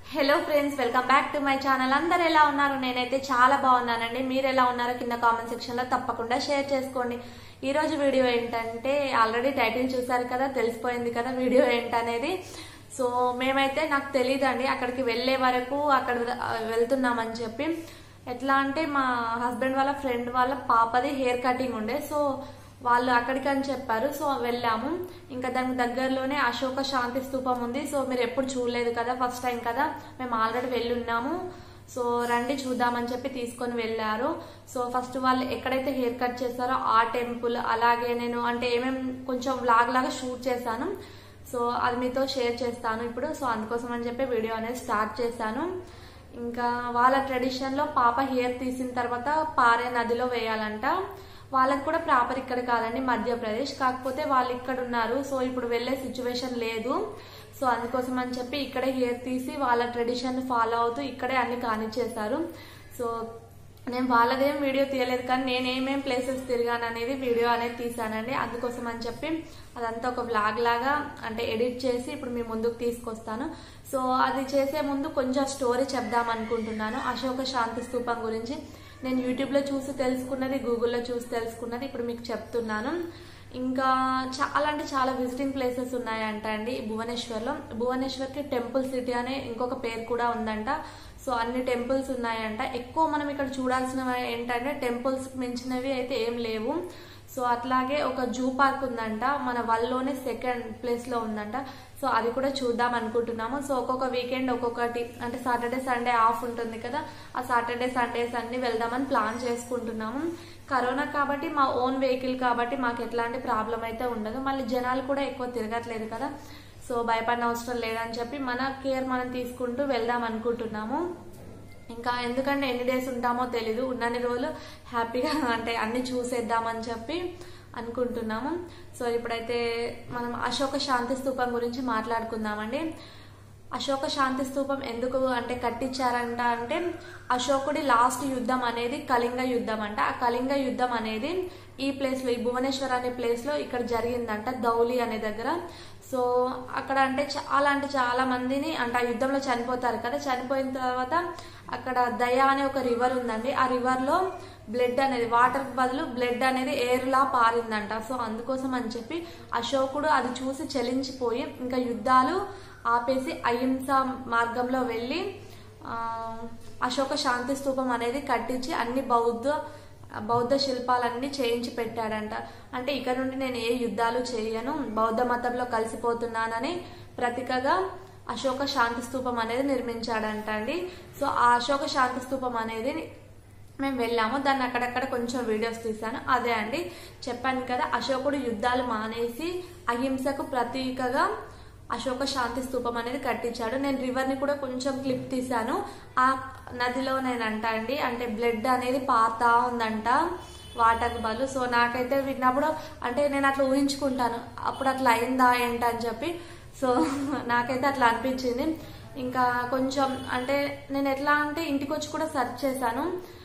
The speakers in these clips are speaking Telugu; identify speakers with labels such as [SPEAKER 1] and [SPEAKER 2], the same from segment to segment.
[SPEAKER 1] hello friends welcome back to my channel అందరు ఎలా ఉన్నారు నేనైతే చాలా బాగున్నానండి మీరు ఎలా ఉన్నారో కింద కామెంట్ సెక్షన్ లో తప్పకుండా షేర్ చేసుకోండి ఈ రోజు వీడియో ఏంటంటే ఆల్రెడీ టైటిల్ చూసారు కదా తెలిసిపోయింది కదా వీడియో ఏంటనేది సో మేమైతే నాకు తెలియదండి అక్కడికి వెళ్లే వరకు అక్కడ ఆ, వెళ్తున్నామని చెప్పి ఎట్లా అంటే మా హస్బెండ్ వాళ్ళ ఫ్రెండ్ వాళ్ళ పాపది హెయిర్ కటింగ్ ఉండే సో వాళ్ళు అక్కడికి అని చెప్పారు సో వెళ్ళాము ఇంకా దానికి దగ్గరలోనే అశోక శాంతి స్తూపం ఉంది సో మీరు ఎప్పుడు చూడలేదు కదా ఫస్ట్ టైం కదా మేము ఆల్రెడీ వెళ్ళి ఉన్నాము సో రండి చూద్దామని చెప్పి తీసుకొని వెళ్ళారు సో ఫస్ట్ వాళ్ళు ఎక్కడైతే హెయిర్ కట్ చేస్తారో ఆ టెంపుల్ అలాగే నేను అంటే ఏమేమి కొంచెం వ్లాగ్ లాగా షూట్ చేశాను సో అది మీతో షేర్ చేస్తాను ఇప్పుడు సో అందుకోసం అని చెప్పి వీడియో అనేది స్టార్ట్ చేశాను ఇంకా వాళ్ళ ట్రెడిషన్ లో పాప హెయిర్ తీసిన తర్వాత పారే నదిలో వేయాలంట వాళ్ళకి కూడా ప్రాపర్ ఇక్కడ కాదండి మధ్యప్రదేశ్ కాకపోతే వాళ్ళు ఇక్కడ ఉన్నారు సో ఇప్పుడు వెళ్ళే సిచ్యువేషన్ లేదు సో అందుకోసం అని చెప్పి ఇక్కడే హెయిర్ తీసి వాళ్ళ ట్రెడిషన్ ఫాలో అవుతూ ఇక్కడే అన్ని కానిచ్చేశారు సో నేను వాళ్ళదేం వీడియో తీయలేదు కానీ నేను ఏమేం ప్లేసెస్ తిరిగాను అనేది వీడియో అనేది తీసానండి అందుకోసం అని చెప్పి అదంతా ఒక బ్లాగ్ లాగా అంటే ఎడిట్ చేసి ఇప్పుడు మీ ముందుకు తీసుకొస్తాను సో అది చేసే ముందు కొంచెం స్టోరీ చెప్దాం అనుకుంటున్నాను అశోక శాంతి స్తూపం గురించి నేను యూట్యూబ్లో చూసి తెలుసుకున్నది గూగుల్లో చూసి తెలుసుకున్నది ఇప్పుడు మీకు చెప్తున్నాను ఇంకా చాలా అంటే చాలా విజిటింగ్ ప్లేసెస్ ఉన్నాయంట అండి భువనేశ్వర్లో భువనేశ్వర్కి టెంపుల్ సిటీ అనే ఇంకొక పేరు కూడా ఉందంట సో అన్ని టెంపుల్స్ ఉన్నాయంట ఎక్కువ మనం ఇక్కడ చూడాల్సినవి ఏంటంటే టెంపుల్స్ మించినవి అయితే ఏం లేవు సో అట్లాగే ఒక జూ పార్క్ ఉందంట మన వల్లోనే సెకండ్ ప్లేస్ లో ఉందంట సో అది కూడా చూద్దాం అనుకుంటున్నాము సో ఒక్కొక్క వీకెండ్ ఒక్కొక్కటి అంటే సాటర్డే సండే ఆఫ్ ఉంటుంది కదా ఆ సాటర్డే సండేస్ అన్ని వెళ్దామని ప్లాన్ చేసుకుంటున్నాము కరోనా కాబట్టి మా ఓన్ వెహికల్ కాబట్టి మాకు ఎట్లాంటి ప్రాబ్లం అయితే ఉండదు మళ్ళీ జనాలు కూడా ఎక్కువ తిరగట్లేదు కదా సో భయపడిన అవసరం లేదని చెప్పి మన కేర్ మనం తీసుకుంటూ వెళ్దాం అనుకుంటున్నాము ఇంకా ఎందుకంటే ఎన్ని డేస్ ఉంటామో తెలీదు ఉన్నన్ని రోజులు హ్యాపీగా అంటే అన్ని చూసేద్దామని చెప్పి అనుకుంటున్నాము సో ఇప్పుడైతే మనం అశోక శాంతి స్తూపం గురించి మాట్లాడుకుందామండి అశోక శాంతి స్తూపం ఎందుకు అంటే కట్టించారంట అంటే అశోకుడి లాస్ట్ యుద్ధం అనేది కళింగ యుద్ధం అంట ఆ కళింగ యుద్ధం అనేది ఈ ప్లేస్ లో ఈ భువనేశ్వర్ అనే ప్లేస్ లో ఇక్కడ జరిగిందంట దౌలి అనే దగ్గర సో అక్కడ అంటే చాలా అంటే చాలా మందిని అంటే ఆ యుద్ధంలో చనిపోతారు కదా చనిపోయిన తర్వాత అక్కడ దయా అనే ఒక రివర్ ఉందండి ఆ రివర్ లో బ్లడ్ అనేది వాటర్ బదులు బ్లడ్ అనేది ఎయిర్ లా పారిందంట సో అందుకోసం అని చెప్పి అశోకుడు అది చూసి చలించిపోయి ఇంకా యుద్ధాలు ఆపేసి అహింస మార్గంలో వెళ్ళి ఆ, అశోక శాంతి స్తూపం అనేది కట్టించి అన్ని బౌద్ధ బౌద్ధ శిల్పాలన్నీ చేయించి పెట్టాడంట అంటే ఇక నుండి నేను ఏ యుద్ధాలు చేయను బౌద్ధ మతంలో కలిసిపోతున్నానని ప్రతీకగా అశోక శాంతి స్తూపం అనేది నిర్మించాడంట అండి సో ఆ అశోక శాంతి స్తూపం అనేది మేము వెళ్ళాము దాన్ని అక్కడక్కడ కొంచెం వీడియోస్ తీశాను అదే అండి చెప్పాను కదా అశోకుడు యుద్ధాలు మానేసి అహింసకు ప్రతీకగా అశోక శాంతి స్తూపం అనేది కట్టించాడు నేను రివర్ ని కూడా కొంచెం క్లిప్ తీశాను ఆ నదిలో నేనంట అండి అంటే బ్లడ్ అనేది పారుతా ఉందంట వాటర్ బలు సో నాకైతే విన్నప్పుడు అంటే నేను అట్లా ఊహించుకుంటాను అప్పుడు అట్లా అయిందా ఏంటని చెప్పి సో నాకైతే అట్లా అనిపించింది ఇంకా కొంచెం అంటే నేను ఎట్లా అంటే ఇంటికి వచ్చి కూడా సెర్చ్ చేశాను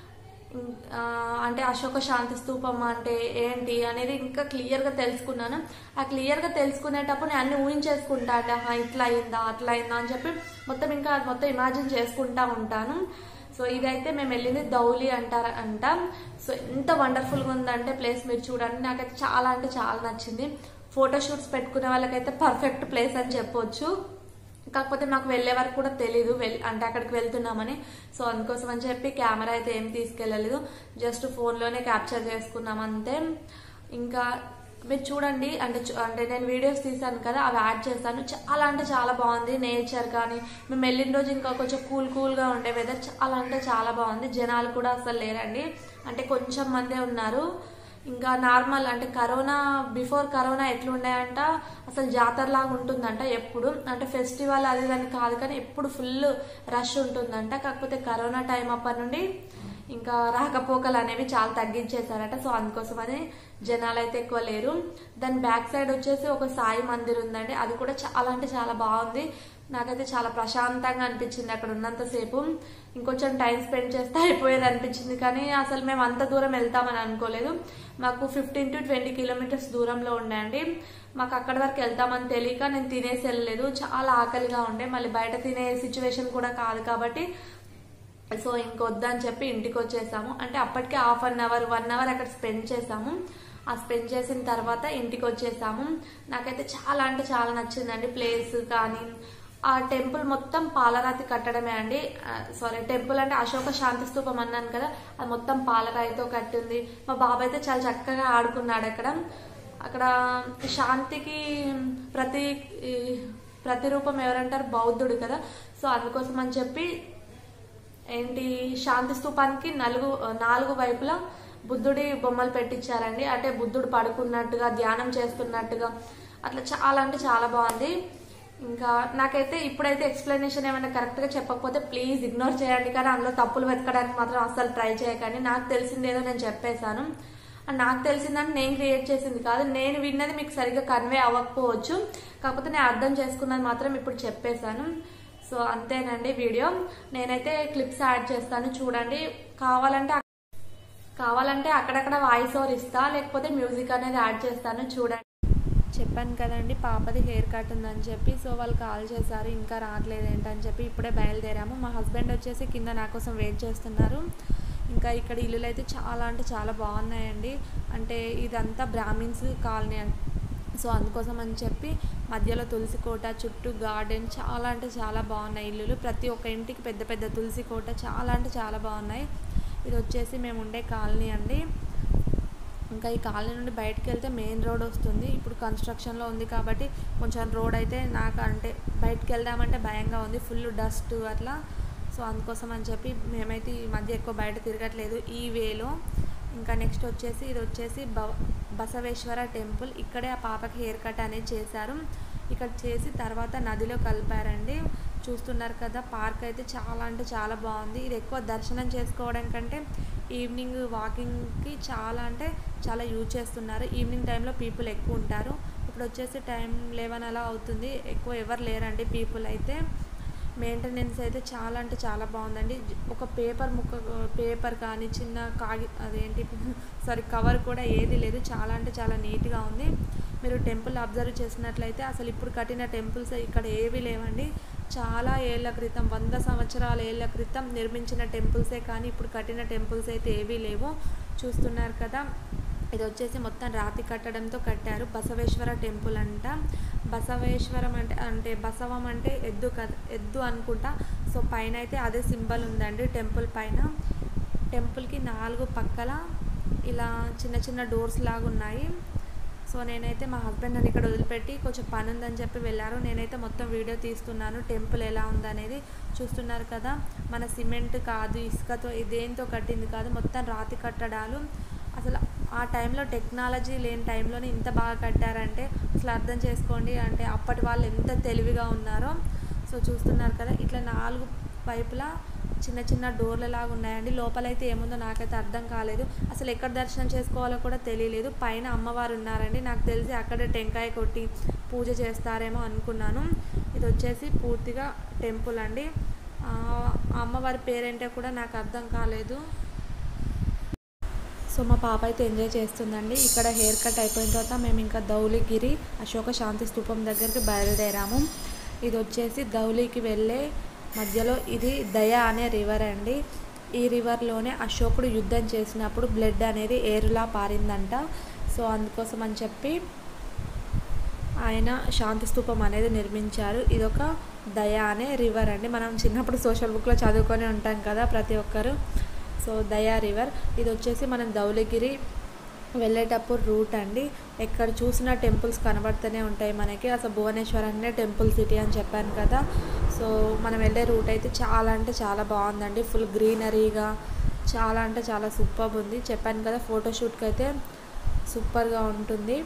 [SPEAKER 1] ఆ, అంటే అశోక శాంతి స్తూపం అంటే ఏంటి అనేది ఇంకా క్లియర్ గా తెలుసుకున్నాను ఆ క్లియర్ గా తెలుసుకునేటప్పుడు నేను అన్ని ఊహించేసుకుంటా అంటే "ఆహా, ఇట్లా అయిందా అట్లా అయిందా అని చెప్పి మొత్తం ఇంకా అది మొత్తం ఇమాజిన్ చేసుకుంటా ఉంటాను సో ఇదైతే మేము వెళ్ళింది దౌలి అంటారు అంట సో ఎంత వండర్ఫుల్ గా ఉందంటే ప్లేస్ మీరు చూడండి నాకైతే చాలా అంటే చాలా నచ్చింది ఫోటోషూట్స్ పెట్టుకునే వాళ్ళకైతే పర్ఫెక్ట్ ప్లేస్ అని చెప్పొచ్చు కాకపోతే మాకు వెళ్లే వరకు కూడా తెలీదు వెల్ అంటే అక్కడికి వెళ్తున్నామని సో అందుకోసం అని చెప్పి కెమెరా అయితే ఏం తీసుకెళ్ళలేదు జస్ట్ ఫోన్లోనే క్యాప్చర్ చేసుకున్నాం అంతే ఇంకా మీరు చూడండి అంటే చూ- అంటే నేను వీడియోస్ తీసాను కదా అవి యాడ్ చేశాను చాలా అంటే చాలా బాగుంది నేచర్ కానీ మేము వెళ్ళిన రోజు ఇంకా కొంచెం కూల్ కూల్గా ఉండే వెదర్ చాలా అంటే చాలా బాగుంది జనాలు కూడా అసలు లేరండి అంటే కొంచెం మందే ఉన్నారు ఇంకా నార్మల్ అంటే కరోనా బిఫోర్ కరోనా ఎట్లుండే-అంట అసలు జాతరలాగా ఉంటుందంట ఎప్పుడు అంటే ఫెస్టివల్ అది దాని కాదు కానీ ఎప్పుడు ఫుల్ రష్ ఉంటుందంట కాకపోతే కరోనా టైం అప్పటి నుండి ఇంకా రాకపోకలు అనేవి చాలా తగ్గించేశారట సో అందుకోసమని జనాలు అయితే ఎక్కువ లేరు దాని బ్యాక్ సైడ్ వచ్చేసి ఒక సాయి మందిర్ ఉందండి అది కూడా చాలా అంటే చాలా బాగుంది నాకైతే చాలా ప్రశాంతంగా అనిపించింది అక్కడ ఉన్నంతసేపు ఇంకొంచెం టైం స్పెండ్ చేస్తే అయిపోయేది అనిపించింది కానీ అసలు మేము అంత దూరం వెళ్తామని అనుకోలేదు మాకు ఫిఫ్టీన్ టు ట్వంటీ కిలోమీటర్స్ దూరంలో ఉండండి మాకు అక్కడి వరకు వెళ్తామని తెలియక నేను తినేసి వెళ్ళలేదు చాలా ఆకలిగా ఉండే మళ్ళీ బయట తినే సిచ్యువేషన్ కూడా కాదు కాబట్టి సో ఇంకొద్దని చెప్పి ఇంటికి వచ్చేసాము అంటే అప్పటికే half an hour one hour అక్కడ స్పెండ్ చేసాము ఆ స్పెండ్ చేసిన తర్వాత ఇంటికి వచ్చేసాము నాకైతే చాలా అంటే చాలా నచ్చిందండి ప్లేస్ కానీ ఆ టెంపుల్ మొత్తం పాలరాతి కట్టడమే అండి సారీ టెంపుల్ అంటే అశోక శాంతి స్తూపం అన్నాను కదా అది మొత్తం పాలరాయితో కట్టింది మా బాబాయ్ అయితే చాలా చక్కగా ఆడుకున్నాడు అక్కడ అక్కడ శాంతికి ప్రతి ప్రతిరూపం ఎవరంటారు బౌద్ధుడు కదా సో అందుకోసం అని చెప్పి ఏంటి శాంతి స్తూపానికి నలుగు నాలుగు వైపులా బుద్ధుడి బొమ్మలు పెట్టించారండి అంటే బుద్ధుడు పడుకున్నట్టుగా ధ్యానం చేస్తున్నట్టుగా అట్లా చాలా అంటే చాలా బాగుంది ఇంకా నాకైతే ఇప్పుడైతే ఎక్స్ప్లెనేషన్ ఏమైనా కరెక్ట్గా చెప్పకపోతే ప్లీజ్ ఇగ్నోర్ చేయండి కానీ అందులో తప్పులు వెతకడానికి మాత్రం అస్సలు ట్రై చేయకండి నాకు తెలిసిందేదో నేను చెప్పేశాను అండ్ నాకు తెలిసిందని నేను క్రియేట్ చేసింది కాదు నేను విన్నది మీకు సరిగ్గా కన్వే అవ్వకపోవచ్చు కాకపోతే నేను అర్థం చేసుకున్నది మాత్రం ఇప్పుడు చెప్పేశాను సో అంతేనండి వీడియో నేనైతే క్లిప్స్ యాడ్ చేస్తాను చూడండి కావాలంటే కావాలంటే అక్కడక్కడ వాయిస్ ఓవర్ ఇస్తా లేకపోతే మ్యూజిక్ అనేది యాడ్ చేస్తాను చూడండి చెప్పాను కదండి పాపది హెయిర్ కట్ ఉందని చెప్పి సో వాళ్ళు కాల్ చేశారు ఇంకా రావట్లేదు ఏంటని చెప్పి ఇప్పుడే బయలుదేరాము మా హస్బెండ్ వచ్చేసి కింద నా కోసం వెయిట్ చేస్తున్నారు ఇంకా ఇక్కడ ఇల్లులు అయితే చాలా అంటే చాలా బాగున్నాయండి అంటే ఇదంతా బ్రాహ్మిన్స్ కాలనీ సో అందుకోసం అని చెప్పి మధ్యలో తులసి కోట చుట్టూ గార్డెన్ చాలా అంటే చాలా బాగున్నాయి ఇల్లులు ప్రతి ఒక్క ఇంటికి పెద్ద పెద్ద తులసి కోట చాలా అంటే చాలా బాగున్నాయి ఇది వచ్చేసి మేము ఉండే కాలనీ అండి ఇంకా ఈ కాలనీ నుండి బయటకు వెళ్తే మెయిన్ రోడ్ వస్తుంది ఇప్పుడు కన్స్ట్రక్షన్లో ఉంది కాబట్టి కొంచెం రోడ్ అయితే నాకు అంటే బయటకు వెళ్దామంటే భయంగా ఉంది ఫుల్ డస్ట్ అట్లా సో అందుకోసం అని చెప్పి మేమైతే ఈ మధ్య ఎక్కువ బయట తిరగట్లేదు ఈ వేలో ఇంకా నెక్స్ట్ వచ్చేసి ఇది వచ్చేసి బ బసవేశ్వర టెంపుల్ ఇక్కడే ఆ పాపకి హెయిర్ కట్ అనేది చేశారు ఇక్కడ చేసి తర్వాత నదిలో కలిపారండి చూస్తున్నారు కదా పార్క్ అయితే చాలా అంటే చాలా బాగుంది ఇది ఎక్కువ దర్శనం చేసుకోవడం కంటే ఈవినింగ్ వాకింగ్కి చాలా అంటే చాలా యూజ్ చేస్తున్నారు ఈవినింగ్ టైంలో పీపుల్ ఎక్కువ ఉంటారు ఇప్పుడు వచ్చేసి టైం లెవెన్ అలా అవుతుంది ఎక్కువ ఎవరు లేరండి పీపుల్ అయితే మెయింటెనెన్స్ అయితే చాలా అంటే చాలా బాగుందండి ఒక పేపర్ ముక్క పేపర్ కానీ చిన్న కాగి అదేంటి సారీ కవర్ కూడా ఏది లేదు చాలా అంటే చాలా నీట్గా ఉంది మీరు టెంపుల్ అబ్జర్వ్ చేసినట్లయితే అసలు ఇప్పుడు కట్టిన టెంపుల్స్ ఇక్కడ ఏవి లేవండి చాలా ఏళ్ల క్రితం వంద సంవత్సరాల ఏళ్ల క్రితం నిర్మించిన టెంపుల్సే కానీ ఇప్పుడు కట్టిన టెంపుల్స్ అయితే ఏవీ లేవు చూస్తున్నారు కదా ఇది వచ్చేసి మొత్తం రాతి కట్టడంతో కట్టారు బసవేశ్వర టెంపుల్ అంట బసవేశ్వరం అంటే అంటే బసవం అంటే ఎద్దు కదా ఎద్దు అనుకుంటా సో పైన అయితే అదే సింబల్ ఉందండి టెంపుల్ పైన టెంపుల్కి నాలుగు పక్కల ఇలా చిన్న చిన్న డోర్స్ లాగా ఉన్నాయి సో నేనైతే మా హస్బెండ్ నన్ను ఇక్కడ వదిలిపెట్టి కొంచెం పని ఉందని చెప్పి వెళ్ళారు నేనైతే మొత్తం వీడియో తీస్తున్నాను టెంపుల్ ఎలా ఉందనేది చూస్తున్నారు కదా మన సిమెంట్ కాదు ఇసుకతో దేంతో కట్టింది కాదు మొత్తం రాతి కట్టడాలు అసలు ఆ టైంలో టెక్నాలజీ లేని టైంలోనే ఇంత బాగా కట్టారంటే అసలు అర్థం చేసుకోండి అంటే అప్పటి వాళ్ళు ఎంత తెలివిగా ఉన్నారో సో చూస్తున్నారు కదా ఇట్లా నాలుగు వైపులా చిన్న చిన్న డోర్ల లాగా ఉన్నాయండి లోపలైతే ఏముందో నాకైతే అర్థం కాలేదు అసలు ఎక్కడ దర్శనం చేసుకోవాలో కూడా తెలియలేదు పైన అమ్మవారు ఉన్నారండి నాకు తెలిసి అక్కడే టెంకాయ కొట్టి పూజ చేస్తారేమో అనుకున్నాను ఇది వచ్చేసి పూర్తిగా టెంపుల్ అండి ఆ అమ్మవారి పేరేంటో కూడా నాకు అర్థం కాలేదు సో మా పాప అయితే ఎంజాయ్ చేస్తుందండి ఇక్కడ హెయిర్ కట్ అయిపోయిన తర్వాత మేము ఇంకా ధౌలిగిరి అశోక శాంతి స్తూపం దగ్గరికి బయలుదేరాము ఇది వచ్చేసి ధౌలికి వెళ్ళే మధ్యలో ఇది దయ అనే రివర్ అండి ఈ రివర్లోనే అశోకుడు యుద్ధం చేసినప్పుడు బ్లడ్ అనేది ఏరులా పారిందంట సో అందుకోసం అని చెప్పి ఆయన శాంతి స్తూపం అనేది నిర్మించారు ఇదొక దయ అనే రివర్ అండి మనం చిన్నప్పుడు సోషల్ బుక్లో చదువుకొని ఉంటాం కదా ప్రతి ఒక్కరు సో దయా రివర్ ఇది వచ్చేసి మనం ధౌలగిరి వెళ్ళేటప్పుడు రూట్ అండి ఎక్కడ చూసినా టెంపుల్స్ కనబడుతూనే ఉంటాయి మనకి అసలు భువనేశ్వర్ అంటే టెంపుల్ సిటీ అని చెప్పాను కదా సో మనం వెళ్ళే రూట్ అయితే చాలా అంటే చాలా బాగుందండి ఫుల్ గ్రీనరీగా చాలా అంటే చాలా సూపర్ ఉంది చెప్పాను కదా ఫోటోషూట్కి అయితే సూపర్గా ఉంటుంది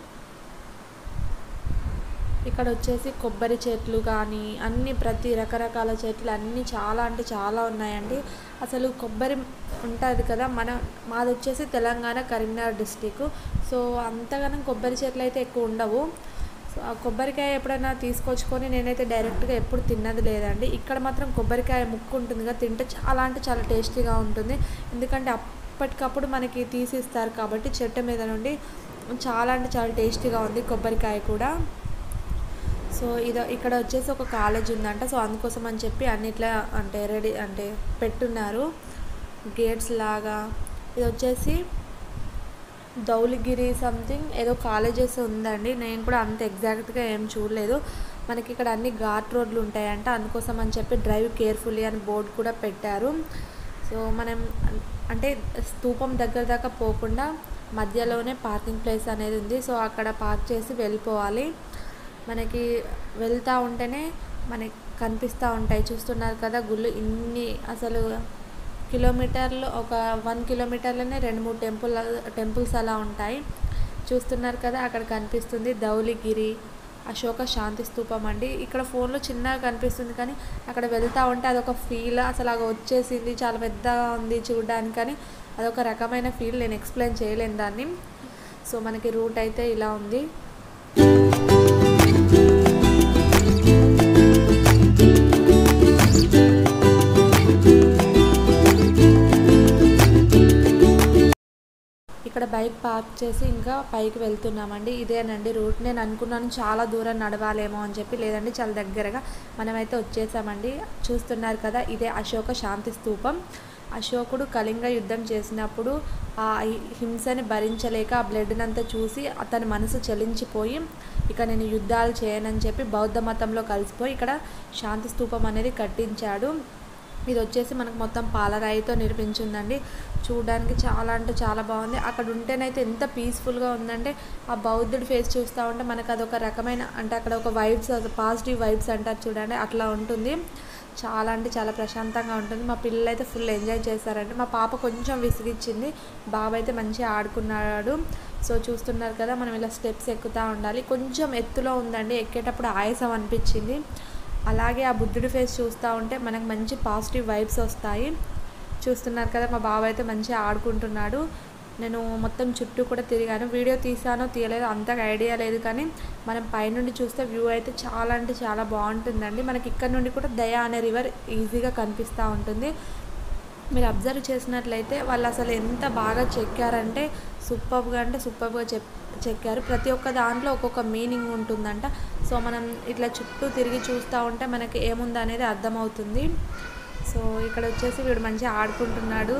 [SPEAKER 1] ఇక్కడ వచ్చేసి కొబ్బరి చెట్లు కానీ అన్ని ప్రతి రకరకాల చెట్లు అన్నీ చాలా అంటే చాలా ఉన్నాయండి అసలు కొబ్బరి ఉంటుంది కదా మన మాది వచ్చేసి తెలంగాణ కరీంనగర్ డిస్టిక్ సో అంతగానం కొబ్బరి చెట్లు అయితే ఎక్కువ ఉండవు సో ఆ కొబ్బరికాయ ఎప్పుడైనా తీసుకొచ్చుకొని నేనైతే డైరెక్ట్గా ఎప్పుడు తిన్నది లేదండి ఇక్కడ మాత్రం కొబ్బరికాయ ముక్కు ఉంటుంది కదా తింటే చాలా అంటే చాలా టేస్టీగా ఉంటుంది ఎందుకంటే అప్పటికప్పుడు మనకి తీసి ఇస్తారు కాబట్టి చెట్టు మీద నుండి చాలా అంటే చాలా టేస్టీగా ఉంది కొబ్బరికాయ కూడా సో ఇది ఇక్కడ వచ్చేసి ఒక కాలేజ్ ఉందంట సో అందుకోసం అని చెప్పి అన్నిట్లా అంటే రెడీ అంటే పెట్టున్నారు గేట్స్ లాగా ఇది వచ్చేసి ధౌలిగిరి సంథింగ్ ఏదో కాలేజెస్ ఉందండి నేను కూడా అంత ఎగ్జాక్ట్గా ఏం చూడలేదు మనకి ఇక్కడ అన్ని ఘాట్ రోడ్లు ఉంటాయంట అందుకోసం అని చెప్పి డ్రైవ్ కేర్ఫుల్లీ అని బోర్డు కూడా పెట్టారు సో మనం అంటే స్తూపం దగ్గర దాకా పోకుండా మధ్యలోనే పార్కింగ్ ప్లేస్ అనేది ఉంది సో అక్కడ పార్క్ చేసి వెళ్ళిపోవాలి మనకి వెళ్తూ ఉంటేనే మనకి కనిపిస్తూ ఉంటాయి చూస్తున్నారు కదా గుళ్ళు ఇన్ని అసలు కిలోమీటర్లు ఒక వన్ కిలోమీటర్లోనే రెండు మూడు టెంపుల్ టెంపుల్స్ అలా ఉంటాయి చూస్తున్నారు కదా అక్కడ కనిపిస్తుంది ధౌలిగిరి అశోక శాంతి స్తూపం అండి ఇక్కడ ఫోన్లో చిన్నగా కనిపిస్తుంది కానీ అక్కడ వెళ్తూ ఉంటే అదొక ఫీల్ అసలు అలా వచ్చేసింది చాలా పెద్దగా ఉంది చూడడానికి కానీ అదొక రకమైన ఫీల్ నేను ఎక్స్ప్లెయిన్ చేయలేను దాన్ని సో మనకి రూట్ అయితే ఇలా ఉంది ఇక్కడ బైక్ పార్క్ చేసి ఇంకా పైకి వెళ్తున్నామండి ఇదేనండి రూట్ నేను అనుకున్నాను చాలా దూరం నడవాలేమో అని చెప్పి లేదండి చాలా దగ్గరగా మనమైతే వచ్చేసామండి చూస్తున్నారు కదా ఇదే అశోక శాంతి స్తూపం అశోకుడు కళింగ యుద్ధం చేసినప్పుడు ఆ హింసని భరించలేక ఆ బ్లడ్నంతా చూసి అతని మనసు చలించిపోయి ఇక నేను యుద్ధాలు చేయనని చెప్పి బౌద్ధ మతంలో కలిసిపోయి ఇక్కడ శాంతి స్తూపం అనేది కట్టించాడు ఇది వచ్చేసి మనకు మొత్తం పాలరాయితో నిర్మించిందండి చూడడానికి చాలా అంటే చాలా బాగుంది అక్కడ ఉంటేనైతే ఎంత పీస్ఫుల్గా ఉందంటే ఆ బౌద్ధుడి ఫేస్ చూస్తూ ఉంటే మనకు అదొక రకమైన అంటే అక్కడ ఒక వైబ్స్ పాజిటివ్ వైబ్స్ అంటారు చూడండి అట్లా ఉంటుంది చాలా అంటే చాలా ప్రశాంతంగా ఉంటుంది మా పిల్లలు అయితే ఫుల్ ఎంజాయ్ చేశారండి మా పాప కొంచెం విసిగిచ్చింది బాబు అయితే మంచిగా ఆడుకున్నాడు సో చూస్తున్నారు కదా మనం ఇలా స్టెప్స్ ఎక్కుతూ ఉండాలి కొంచెం ఎత్తులో ఉందండి ఎక్కేటప్పుడు ఆయాసం అనిపించింది అలాగే ఆ బుద్ధుడి ఫేస్ చూస్తూ ఉంటే మనకు మంచి పాజిటివ్ వైబ్స్ వస్తాయి చూస్తున్నారు కదా మా బాబు అయితే మంచిగా ఆడుకుంటున్నాడు నేను మొత్తం చుట్టూ కూడా తిరిగాను వీడియో తీసానో తీయలేదో అంతగా ఐడియా లేదు కానీ మనం పైనుండి చూస్తే వ్యూ అయితే చాలా అంటే చాలా బాగుంటుందండి మనకి ఇక్కడ నుండి కూడా దయా అనే రివర్ ఈజీగా కనిపిస్తూ ఉంటుంది మీరు అబ్జర్వ్ చేసినట్లయితే వాళ్ళు అసలు ఎంత బాగా చెక్కారంటే సూపర్గా అంటే సూపర్గా చెప్ చెక్కారు ప్రతి ఒక్క దాంట్లో ఒక్కొక్క మీనింగ్ ఉంటుందంట సో మనం ఇట్లా చుట్టూ తిరిగి చూస్తూ ఉంటే మనకి ఏముంది అనేది అర్థమవుతుంది సో ఇక్కడ వచ్చేసి వీడు మంచిగా ఆడుకుంటున్నాడు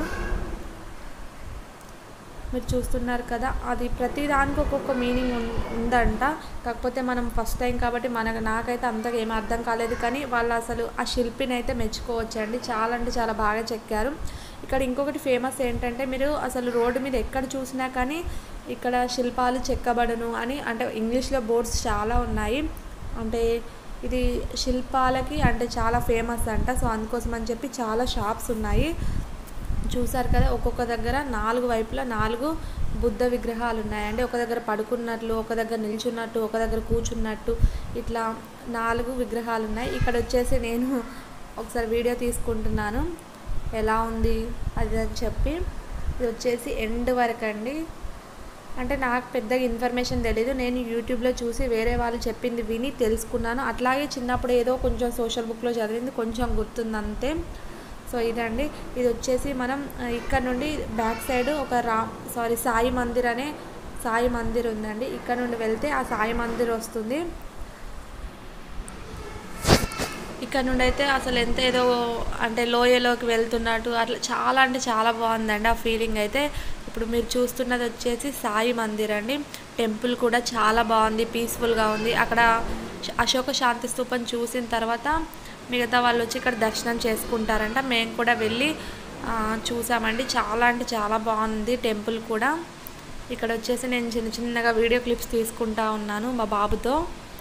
[SPEAKER 1] మీరు చూస్తున్నారు కదా అది ప్రతి దానికి ఒక్కొక్క మీనింగ్ ఉందంట కాకపోతే మనం ఫస్ట్ టైం కాబట్టి మనకు నాకైతే అంతగా ఏం అర్థం కాలేదు కానీ వాళ్ళు అసలు ఆ శిల్పిని అయితే మెచ్చుకోవచ్చండి చాలా అంటే చాలా బాగా చెక్కారు ఇక్కడ ఇంకొకటి ఫేమస్ ఏంటంటే మీరు అసలు రోడ్డు మీద ఎక్కడ చూసినా కానీ ఇక్కడ శిల్పాలు చెక్కబడను అని అంటే ఇంగ్లీష్లో బోర్డ్స్ చాలా ఉన్నాయి అంటే ఇది శిల్పాలకి అంటే చాలా ఫేమస్ అంట సో అందుకోసం అని చెప్పి చాలా షాప్స్ ఉన్నాయి చూసారు కదా ఒక్కొక్క దగ్గర నాలుగు వైపులా నాలుగు బుద్ధ విగ్రహాలు ఉన్నాయండి ఒక దగ్గర పడుకున్నట్లు ఒక దగ్గర నిల్చున్నట్టు ఒక దగ్గర కూర్చున్నట్టు ఇట్లా నాలుగు విగ్రహాలు ఉన్నాయి ఇక్కడ వచ్చేసి నేను ఒకసారి వీడియో తీసుకుంటున్నాను ఎలా ఉంది అది అని చెప్పి ఇది వచ్చేసి ఎండ్ వరకు అండి అంటే నాకు పెద్దగా ఇన్ఫర్మేషన్ తెలీదు నేను యూట్యూబ్లో చూసి వేరే వాళ్ళు చెప్పింది విని తెలుసుకున్నాను అట్లాగే చిన్నప్పుడు ఏదో కొంచెం సోషల్ బుక్లో చదివింది కొంచెం గుర్తుంది అంతే సో ఇదండి ఇది వచ్చేసి మనం ఇక్కడ నుండి బ్యాక్ సైడ్ ఒక రా సారీ సాయి మందిర్ అనే సాయి మందిర్ ఉందండి ఇక్కడ నుండి వెళ్తే ఆ సాయి మందిర్ వస్తుంది ఇక్కడ నుండి అయితే అసలు ఎంత ఏదో అంటే లోయలోకి వెళ్తున్నట్టు అట్లా చాలా అంటే చాలా బాగుందండి ఆ ఫీలింగ్ అయితే ఇప్పుడు మీరు చూస్తున్నది వచ్చేసి సాయి మందిర్ అండి టెంపుల్ కూడా చాలా బాగుంది పీస్ఫుల్గా ఉంది అక్కడ అశోక శాంతి స్తూపం చూసిన తర్వాత మిగతా వాళ్ళు వచ్చి ఇక్కడ దర్శనం చేసుకుంటారంట మేము కూడా వెళ్ళి చూసామండి చాలా అంటే చాలా బాగుంది టెంపుల్ కూడా ఇక్కడ వచ్చేసి నేను చిన్న చిన్నగా వీడియో క్లిప్స్ తీసుకుంటా ఉన్నాను మా బాబుతో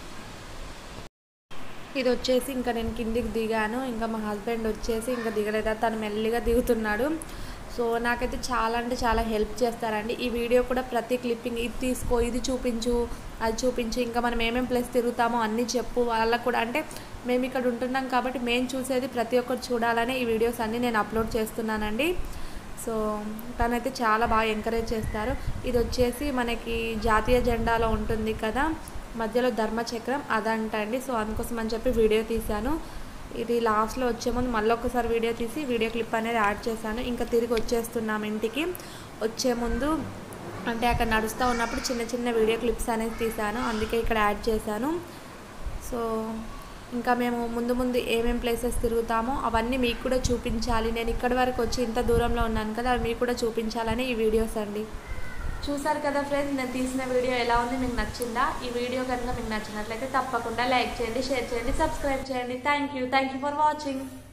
[SPEAKER 1] ఇది వచ్చేసి ఇంకా నేను కిందికి దిగాను ఇంకా మా హస్బెండ్ వచ్చేసి ఇంకా దిగలేదా తను మెల్లిగా దిగుతున్నాడు సో నాకైతే చాలా అంటే చాలా హెల్ప్ చేస్తారండి ఈ వీడియో కూడా ప్రతి క్లిప్పింగ్ ఇది తీసుకో ఇది చూపించు అది చూపించు ఇంకా మనం ఏమేమి ప్లేస్ తిరుగుతామో అన్నీ చెప్పు వాళ్ళకు కూడా అంటే మేము ఇక్కడ ఉంటున్నాం కాబట్టి మేము చూసేది ప్రతి ఒక్కరు చూడాలని ఈ వీడియోస్ అన్నీ నేను అప్లోడ్ చేస్తున్నానండి సో తనైతే చాలా బాగా ఎంకరేజ్ చేస్తారు ఇది వచ్చేసి మనకి జాతీయ జెండాలో ఉంటుంది కదా మధ్యలో ధర్మచక్రం అదంట అండి సో అందుకోసం అని చెప్పి వీడియో తీశాను ఇది లాస్ట్లో వచ్చే ముందు మళ్ళీ ఒకసారి వీడియో తీసి వీడియో క్లిప్ అనేది యాడ్ చేశాను ఇంకా తిరిగి వచ్చేస్తున్నాం ఇంటికి వచ్చే ముందు అంటే అక్కడ నడుస్తూ ఉన్నప్పుడు చిన్న చిన్న వీడియో క్లిప్స్ అనేది తీశాను అందుకే ఇక్కడ యాడ్ చేశాను సో ఇంకా మేము ముందు ముందు ఏమేం ప్లేసెస్ తిరుగుతామో అవన్నీ మీకు కూడా చూపించాలి నేను ఇక్కడి వరకు వచ్చి ఇంత దూరంలో ఉన్నాను కదా అవి మీకు కూడా చూపించాలని ఈ వీడియోస్ అండి చూసారు కదా ఫ్రెండ్స్ నేను తీసిన వీడియో ఎలా ఉంది మీకు నచ్చిందా ఈ వీడియో కనుక మీకు నచ్చినట్లయితే తప్పకుండా లైక్ చేయండి షేర్ చేయండి సబ్స్క్రైబ్ చేయండి thank you thank you for watching